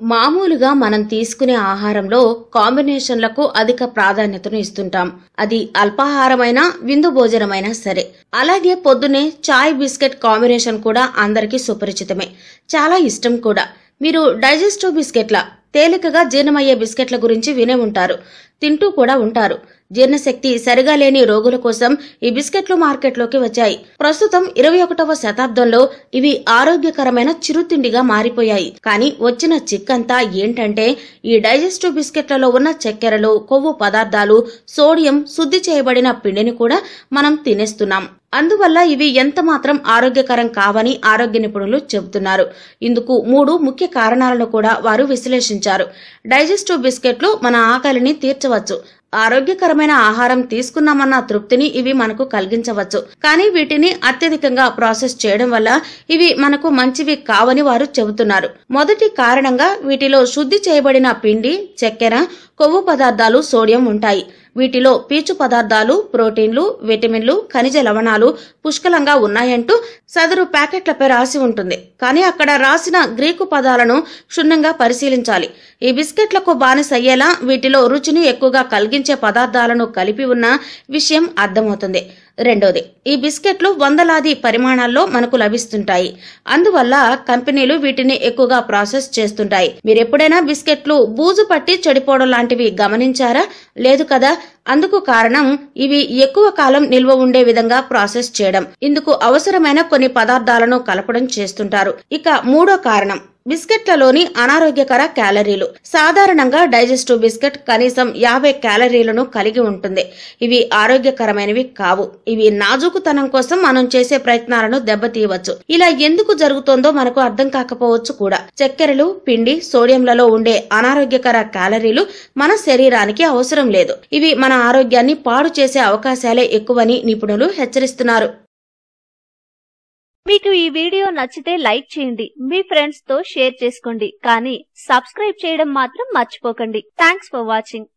మామూలుగా మనం తీసుకునే ఆహారంలో కాంబినేషన్లకు అధిక ప్రాధాన్యతను ఇస్తుంటాం అది అల్పాహారమైనా విందు భోజనమైనా సరే అలాగే పొద్దునే చాయ్ బిస్కెట్ కాంబినేషన్ కూడా అందరికీ సుపరిచితమే చాలా ఇష్టం కూడా మీరు డైజెస్టివ్ బిస్కెట్ల తేలికగా జీర్ణమయ్యే బిస్కెట్ల గురించి వినే ఉంటారు తింటూ కూడా ఉంటారు జీర్ణశక్తి సరిగా లేని రోగుల కోసం ఈ బిస్కెట్లు మార్కెట్లోకి వచ్చాయి ప్రస్తుతం ఇరవై ఒకటవ శతాబ్దంలో ఇవి ఆరోగ్యకరమైన చిరుతిండిగా మారిపోయాయి కానీ వచ్చిన చిక్కంతా ఏంటంటే ఈ డైజెస్టివ్ బిస్కెట్లలో ఉన్న చక్కెరలు కొవ్వు పదార్థాలు సోడియం శుద్ధి చేయబడిన పిండిని కూడా మనం తినేస్తున్నాం అందువల్ల ఇవి ఎంత మాత్రం ఆరోగ్యకరం కావని ఆరోగ్య నిపుణులు చెబుతున్నారు ఇందుకు మూడు ముఖ్య కారణాలను కూడా వారు విశ్లేషించారు డైజెస్టివ్ బిస్కెట్లు మన ఆకలిని తీర్చవచ్చు ఆరోగ్యకరమైన ఆహారం తీసుకున్నామన్న తృప్తిని ఇవి మనకు కలిగించవచ్చు కానీ వీటిని అత్యధికంగా ప్రాసెస్ చేయడం వల్ల ఇవి మనకు మంచివి కావని వారు చెబుతున్నారు మొదటి కారణంగా వీటిలో శుద్ధి చేయబడిన పిండి చక్కెర కొవ్వు పదార్థాలు సోడియం ఉంటాయి వీటిలో పీచు పదార్థాలు ప్రోటీన్లు విటమిన్లు ఖనిజ లవణాలు పుష్కలంగా ఉన్నాయంటూ సదరు ప్యాకెట్లపై రాసి ఉంటుంది కానీ అక్కడ రాసిన గ్రీకు పదాలను క్షుణ్ణంగా పరిశీలించాలి ఈ బిస్కెట్లకు బానిసయ్యేలా వీటిలో రుచిని ఎక్కువగా కలిగించే పదార్థాలను కలిపి ఉన్న విషయం అర్థమవుతుంది రెండోది ఈ బిస్కెట్లు వందలాది పరిమాణాల్లో మనకు లభిస్తుంటాయి అందువల్ల కంపెనీలు వీటిని ఎక్కువగా ప్రాసెస్ చేస్తుంటాయి మీరు ఎప్పుడైనా బిస్కెట్లు బూజు పట్టి చెడిపోవడం లాంటివి గమనించారా లేదు కదా అందుకు కారణం ఇవి ఎక్కువ కాలం నిల్వ ఉండే విధంగా ప్రాసెస్ చేయడం ఇందుకు అవసరమైన కొన్ని పదార్థాలను కలపడం చేస్తుంటారు ఇక మూడో కారణం బిస్కెట్లలోని అనారోగ్యకర క్యాలరీలు సాధారణంగా డైజెస్టివ్ బిస్కెట్ కనీసం యాభై క్యాలరీలను కలిగి ఉంటుంది ఇవి ఆరోగ్యకరమైనవి కావు ఇవి నాజూకుతనం కోసం మనం చేసే ప్రయత్నాలను దెబ్బతీయవచ్చు ఇలా ఎందుకు జరుగుతోందో మనకు అర్థం కాకపోవచ్చు కూడా చక్కెరలు పిండి సోడియంలలో ఉండే అనారోగ్యకర క్యాలరీలు మన శరీరానికి అవసరం లేదు ఇవి మన ఆరోగ్యాన్ని పాడు చేసే అవకాశాలే ఎక్కువని నిపుణులు హెచ్చరిస్తున్నారు మీకు ఈ వీడియో నచ్చితే లైక్ చేయండి మీ ఫ్రెండ్స్ తో షేర్ చేసుకోండి కానీ సబ్స్క్రైబ్ చేయడం మాత్రం మర్చిపోకండి థ్యాంక్స్ ఫర్ వాచింగ్